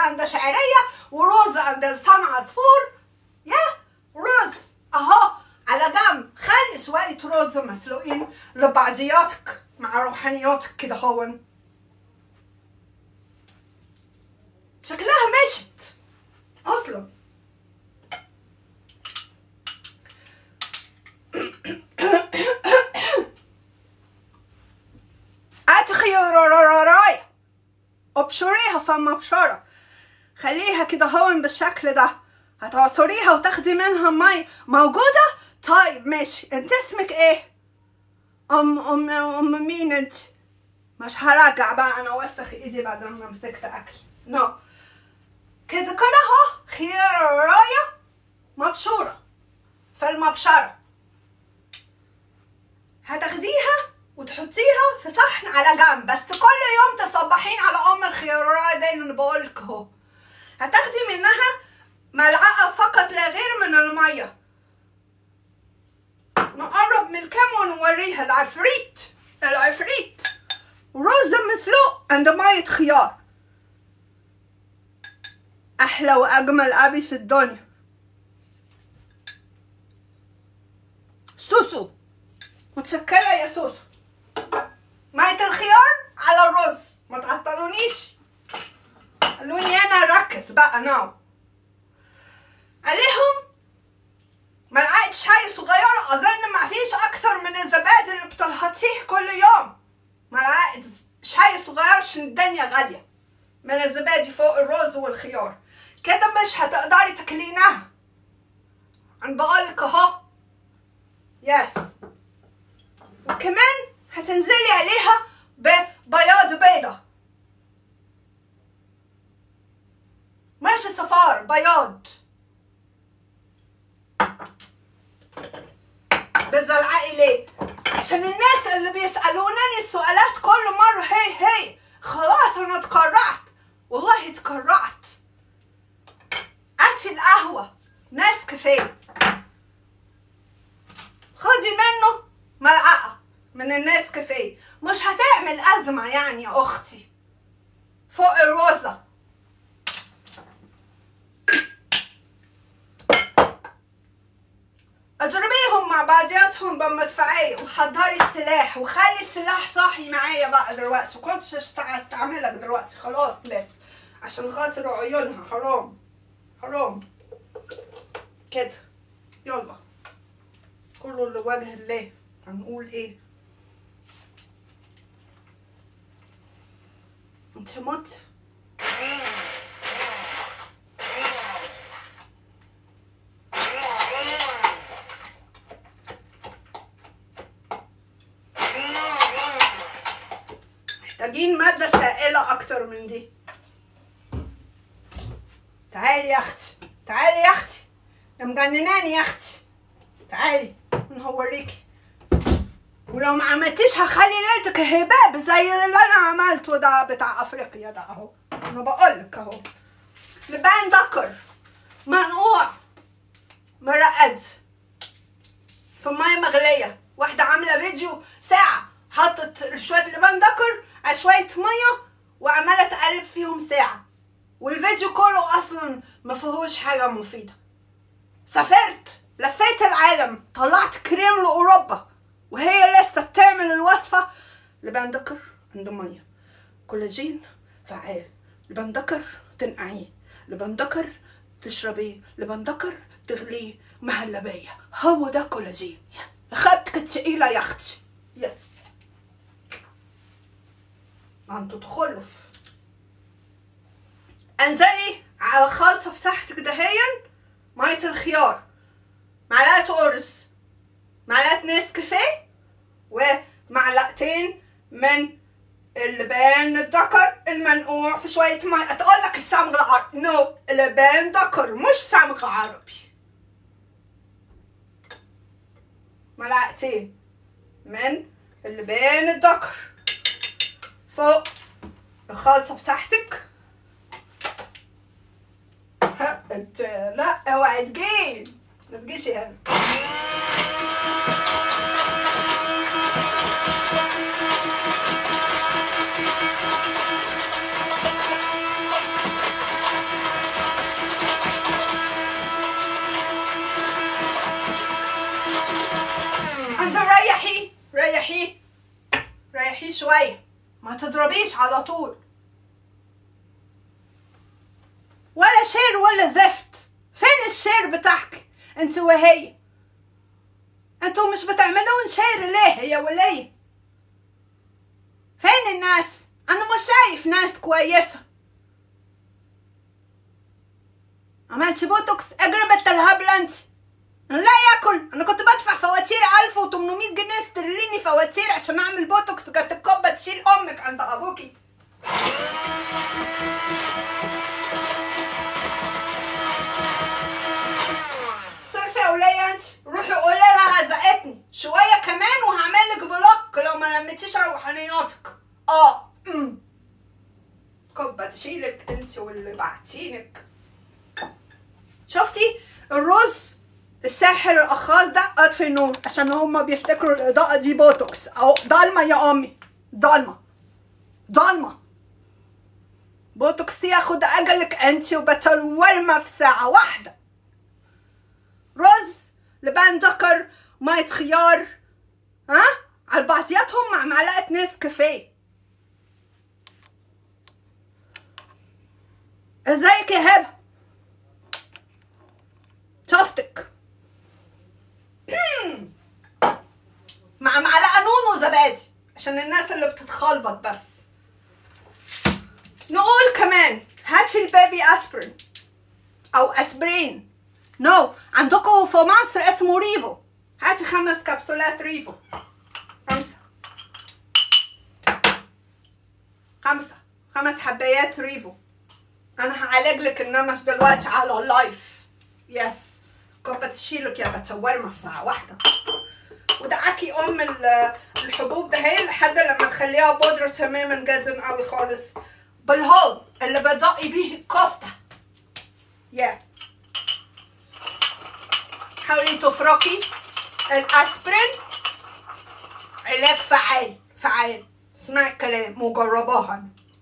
عند شعريه ورز عند لسان عصفور يا رز اهو على جنب خلي شويه رز مسلوقين لبعضياتك مع روحانياتك كده هون شكلها مشت اصلا اتخيراراراي ابشريها فما بشرة خليها كده هون بالشكل ده هتعصريها وتاخدي منها مي موجودة طيب ماشي انت اسمك ايه ام ام ام مين انت مش هرجع بقى انا اوسخ ايدي بعد ما مسكت اكل نو no. كده كده اهو خيار الراية مبشورة في المبشرة هتاخديها وتحطيها في صحن على جنب بس كل يوم تصبحين على ام الخيارات دي اللي بقولك اهو هتاخدي منها ملعقة فقط لا غير من المية نقرب من الكام ونوريها العفريت العفريت رز مسلوق عند مية خيار أحلى وأجمل أبي في الدنيا سوسو متشكرة يا سوسو مية الخيار على الرز ما تعطلونيش خلوني أنا أركز بقى ناو عليهم ملعقة شاي صغيرة أظن ما فيش أكتر من الزبادي اللي بتلهطيه كل يوم ملعقة شاي صغيرة عشان الدنيا غالية من الزبادي فوق الرز والخيار كده مش هتقدري تاكلينها انا بقولك اهو يس وكمان هتنزلي عليها ببياض بيضة مش صفار بياض بتزرعقي ليه عشان الناس اللي بيسألونني السؤالات كل مرة هي هي خلاص انا اتكرعت والله اتكرعت هاتي القهوة ناس كفاية خدي منه ملعقة من الناس كفاية مش هتعمل أزمة يعني يا أختي فوق الروزة اضربيهم مع بعضياتهم بالمدفعية وحضري السلاح وخلي السلاح صاحي معايا بقى دلوقتي كنتش استعملك دلوقتي خلاص لسه عشان خاطر عيونها حرام حرام كده يلا كله لوجه الله هنقول ايه انت مت محتاجين مادة سائلة أكتر من دي تعالي يا أختي تعالي يا أختي يا مجنناني يا أختي تعالي أنا هوريكي ولو ما عملتيش هخلي ليلتك هباب زي اللي أنا عملته ده بتاع أفريقيا ده أهو أنا بقولك أهو لبان دكر منقوع مرقد في مية مغلية واحدة عاملة فيديو ساعة حطت شوية لبان دكر على شوية مية وعمالة تقلب فيهم ساعة والفيديو كله أصلا ما فيهوش حاجة مفيدة سافرت لفيت العالم طلعت كريم لأوروبا وهي لسه بتعمل الوصفة لبان دكر عنده مية كولاجين فعال لبان دكر تنقعيه لبان دكر تشربيه لبان دكر تغليه مهلبية هو ده كولاجين خدتك تقيلة يا أختي يس انتوا تخلف انزلي على الخلطة بتاعتك دهيا مية الخيار معلقة أرز معلقة نسكافيه ومعلقتين من اللبان الدكر المنقوع في شوية مية أتقول لك الصمغ العربي نو no. لبان دكر مش صمغ عربي معلقتين من اللبان الدكر فوق الخلطة بتاعتك انت لا اوعي تجين ما تجيش هنا شويه ما تضربيش على طول ولا شير ولا زفت فين الشير بتاعك انت وهي انتوا مش بتعملون شير ليه يا وليه فين الناس انا مش شايف ناس كويسه عملتي بوتوكس اجرب التلهبله انت لا ياكل انا كنت بدفع فواتير 1800 جنيه استرليني فواتير عشان اعمل بوتوكس كانت الكوبه تشيل امك عند ابوكي صرفي يا ولية انت روحي قولي لها هزقتني شويه كمان وهعمل لك بلوك لو ما لميتيش روحانياتك اه امم كوبه تشيلك انت واللي بعتينك شفتي الرز الساحر الأخاذ ده أطفي النور عشان هما بيفتكروا الإضاءة دي بوتوكس أو ضلمة يا أمي ضلمة ضلمة بوتوكس ياخد أجلك أنت وبطل ورمة في ساعة واحدة رز لبان ذكر مية خيار ها على بعضياتهم مع معلقة نسكافيه ازيك يا هبه شفتك مع معلقه نون وزبادي عشان الناس اللي بتتخلبط بس نقول كمان هاتي البيبي اسبرين او اسبرين نو no. عندكم في مصر اسمه ريفو هاتي خمس كبسولات ريفو خمسة خمسة خمس حبايات ريفو انا هعالج لك النمش دلوقتي على اللايف يس كوبا تشيلك يا بتورمة في ساعة واحدة ودعاكي ام ال- الحبوب ده هي لحد لما تخليها بودرة تماما جدا قوي خالص بالهول اللي بدقي بيه الكفتة يا حاولي تفركي الاسبرين علاج فعال فعال اسمعي الكلام مجرباها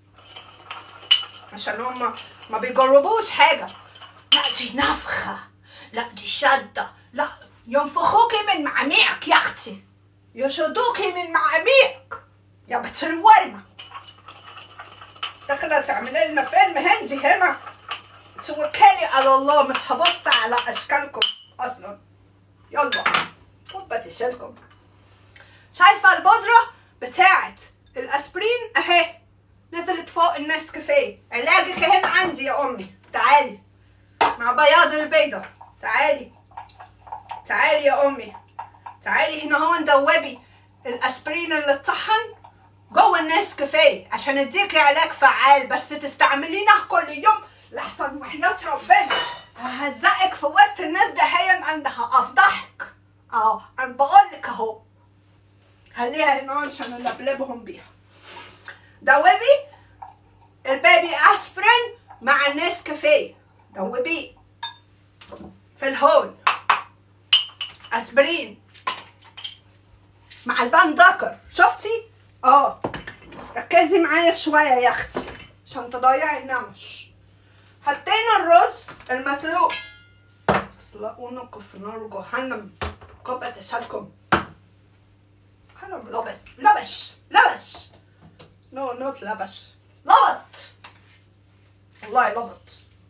عشان هما ما بيجربوش حاجة لا دي نفخة لا دي شدة لا ينفخوكي من معاميعك يا اختي يشدوكي من معاميعك يا بنت الورمة داخلة تعملي لنا فيلم هندي هنا توكلي على الله مش هبص على اشكالكم اصلا يلا كوبا تشيلكم شايفة البودرة بتاعت الاسبرين اهي نزلت فوق النسكافيه علاجك هنا عندي يا امي تعالي مع بياض البيضة تعالي تعالي يا امي تعالي هنا هو ندوبي الاسبرين اللي اتطحن جوه النسكافيه عشان اديكي علاج فعال بس تستعملينه كل يوم لحسن وحياة ربنا ههزقك في وسط الناس دهيا عندها افضحك اه انا بقولك اهو خليها هنا عشان نلبلبهم بيها دوبي البيبي اسبرين مع النسكافيه دوبيه في الهول اسبرين مع البان دكر شفتي اه ركزي معايا شويه يا اختي عشان تضيعي النمش حطينا الرز المسلوق اسلقونكم في نار جهنم قبة تشالكم حرام لبس لبش لبش نو نوت لبش لبط والله لبط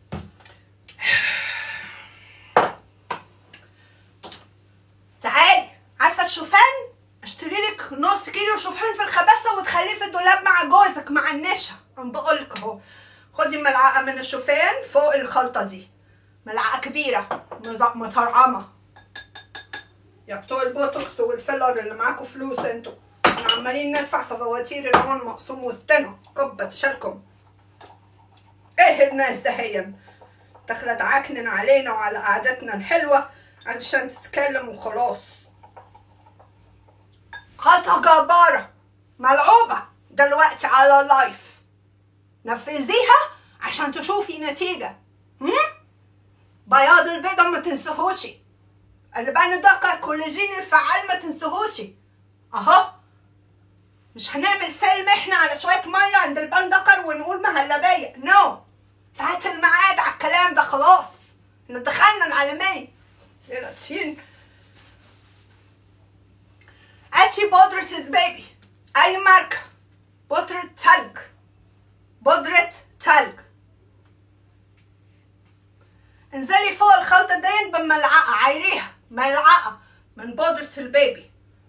تعالي عارفه الشوفان اشتري لك نص كيلو شوفان في الخباسه وتخليه في الدولاب مع جوزك مع النشا انا بقولك اهو خدي ملعقه من الشوفان فوق الخلطه دي ملعقه كبيره مز- مطرقمه يا بتوع البوتوكس والفيلر اللي معاكوا فلوس انتوا احنا عمالين ندفع في فواتير العون مقسوم وسطنا كبة تشالكم ايه الناس دهيا داخلة تعكنن علينا وعلى قعدتنا الحلوة علشان تتكلم وخلاص خطة جبارة ملعوبة دلوقتي على اللايف نفذيها عشان تشوفي نتيجة هم؟ بياض البيضة ما تنسهوش اللبان الدكر كولاجين الفعال ما تنسهوش اهو مش هنعمل فيلم احنا على شوية مية عند البان دكر ونقول مهلبية نو فات الميعاد على الكلام ده خلاص احنا دخلنا العالمية يا لاتين هاتي بودرة البيبي أي ماركة بودرة تلج بودرة تلج انزلي فوق الخلطة دي بملعقة عايريها ملعقة من بودرة البيبي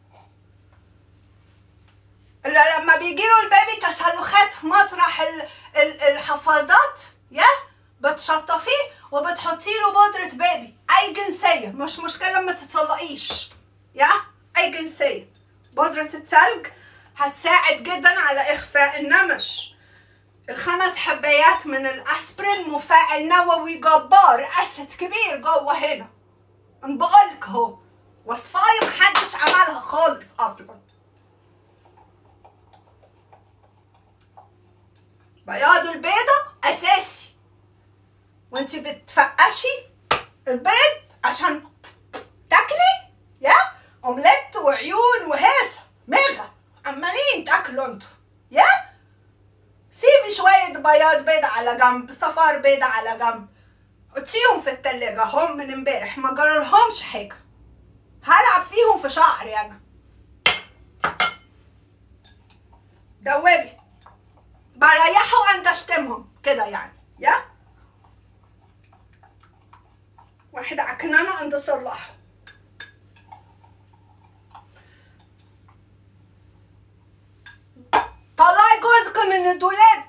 ل- لما بيجيله البيبي تسلخات مطرح ال- ال- الحفاضات يا بتشطفيه وبتحطي له بودرة بيبي أي جنسية مش مشكلة ما تطلقيش يا أي جنسية بودرة التلج هتساعد جدا على إخفاء النمش الخمس حبايات من الأسبرين مفاعل نووي جبار أسد كبير جوه هنا أنا بقولك اهو وصفاية محدش عملها خالص أصلا بياض البيضة أساسي وانت بتفقشي البيض عشان تاكلي يا اومليت وعيون وهيصة ميغا عمالين تاكلوا انتوا يا سيبي شوية بياض بيض على جنب صفار بيض على جنب حطيهم في التلاجة هم من امبارح ما جرالهمش حاجة هلعب فيهم في شعري انا دوبي بريحه وانت اشتمهم كده يعني يا واحدة عكنانة عند صلاح طلعي جوزك من الدولاب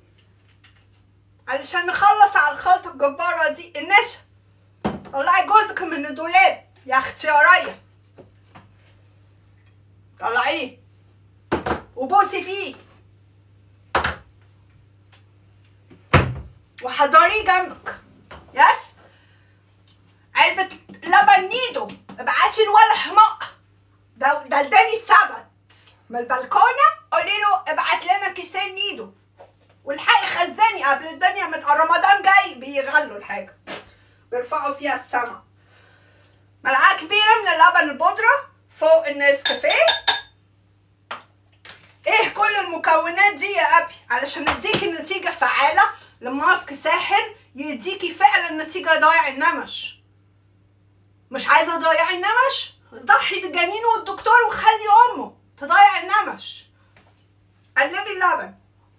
علشان نخلص على الخلطة الجبارة دي النشا طلعي جوزك من الدولاب يا اختي يا ريا طلعيه وبوسي فيه وحضريه جنبك يس علبة لبن نيدو ابعتي الولا حماق ده ده اداني السبت من البلكونة قولي له ابعت لنا كيسين نيدو والحقي خزاني قبل الدنيا من رمضان جاي بيغلوا الحاجة بيرفعوا فيها السما ملعقة كبيرة من اللبن البودرة فوق النسكافيه ايه كل المكونات دي يا ابي علشان اديكي نتيجة فعالة لماسك ساحر يديكي فعلا نتيجة ضايع النمش مش عايزة تضيعي النمش ضحي بالجنين والدكتور وخلي امه تضيع النمش قلبي اللبن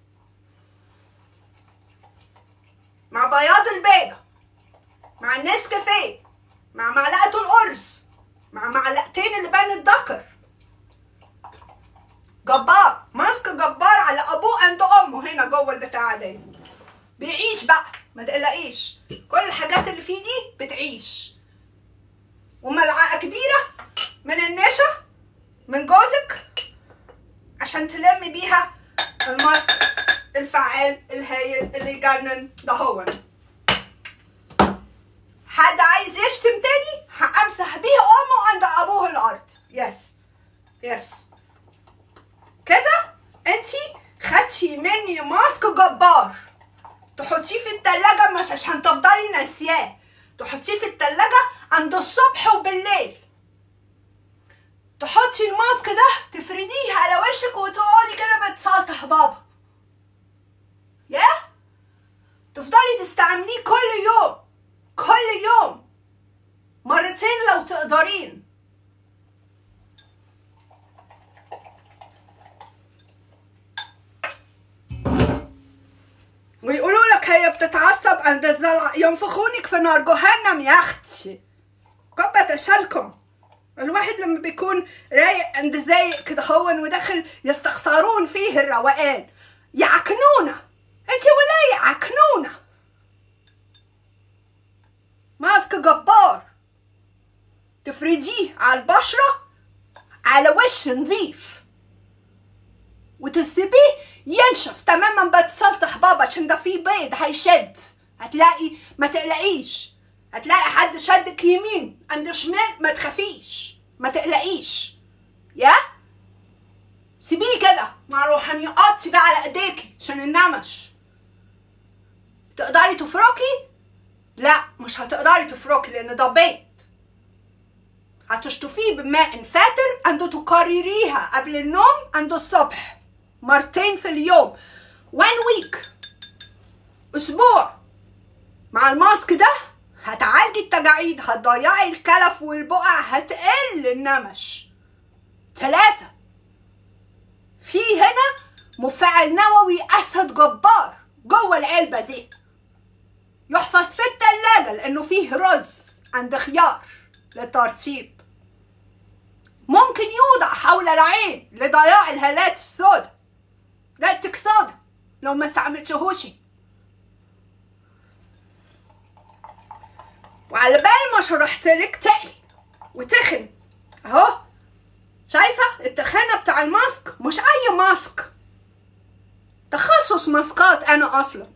مع بياض البيضة مع النسكافيه مع معلقة القرص مع معلقتين اللبان الدكر جبار ماسك جبار على ابوه عند امه هنا جوه البتاعه دي بيعيش بقى ما تقلقيش كل الحاجات اللي فيه دي بتعيش وملعقه كبيره من النشا من جوزك عشان تلمي بيها الماسك الفعال الهايل اللي يجنن ده هو حد عايز يشتم تاني همسح بيها امه عند ابوه الارض يس يس كده انتي خدتي مني ماسك جبار تحطيه في التلاجة مش عشان تفضلي ناسياه تحطيه في التلاجة عند الصبح وبالليل تحطي الماسك ده تفرديه على وشك وتقعدي كده بتسلطح بابا يا تفضلي تستعمليه كل يوم كل يوم مرتين لو تقدرين ويقولوا لك هي بتتعصب عند الزرع ينفخونك في نار جهنم يا اختي قبة شالكم الواحد لما بيكون رايق عند زايق كده هون وداخل يستخسرون فيه الروقان يعكنونا انت ولا يعكنونا ماسك جبار تفرديه على البشرة على وش نظيف وتسيبيه ينشف تماما بتسلطح بابا عشان ده فيه بيض هيشد هتلاقي ما تقلقيش هتلاقي حد شدك يمين عند شمال ما تخافيش ما تقلقيش يا سيبيه كده مع روحانيات بقى على ايديكي عشان النمش تقدري تفركي لا مش هتقدري تفركي لان ده بيض هتشطفيه بماء فاتر عند تكرريها قبل النوم عند الصبح مرتين في اليوم one week اسبوع مع الماسك ده هتعالجي التجاعيد هتضيعي الكلف والبقع هتقل النمش ثلاثة في هنا مفاعل نووي اسد جبار جوه العلبه دي يحفظ في التلاجة لانه فيه رز عند خيار للترطيب ممكن يوضع حول العين لضياع الهالات السوداء ريتك صودا لو ما استعملتهوش وعلى بال ما شرحت لك تقلي وتخن اهو شايفة التخانة بتاع الماسك مش أي ماسك تخصص ماسكات أنا أصلا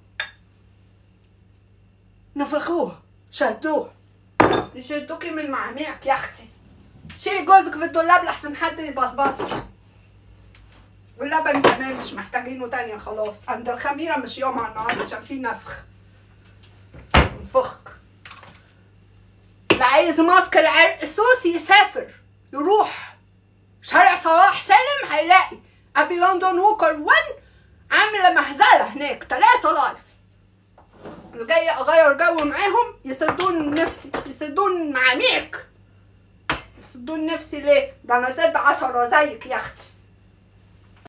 نفخوه شدوه يشدوكي من معاميعك يا أختي شيلي جوزك في الدولاب لحسن حد يبصبصه واللبن كمان مش محتاجينه تاني خلاص عند الخميرة مش يومها النهاردة عشان في نفخ نفخك اللي عايز ماسك العرق السوسي يسافر يروح شارع صلاح سالم هيلاقي ابي لندن ووكر 1 عامله مهزله هناك تلاتة لايف اللي جاي اغير جو معاهم يسدون نفسي يسدون معاميك يسدون نفسي ليه ده انا سد عشرة زيك يا اختي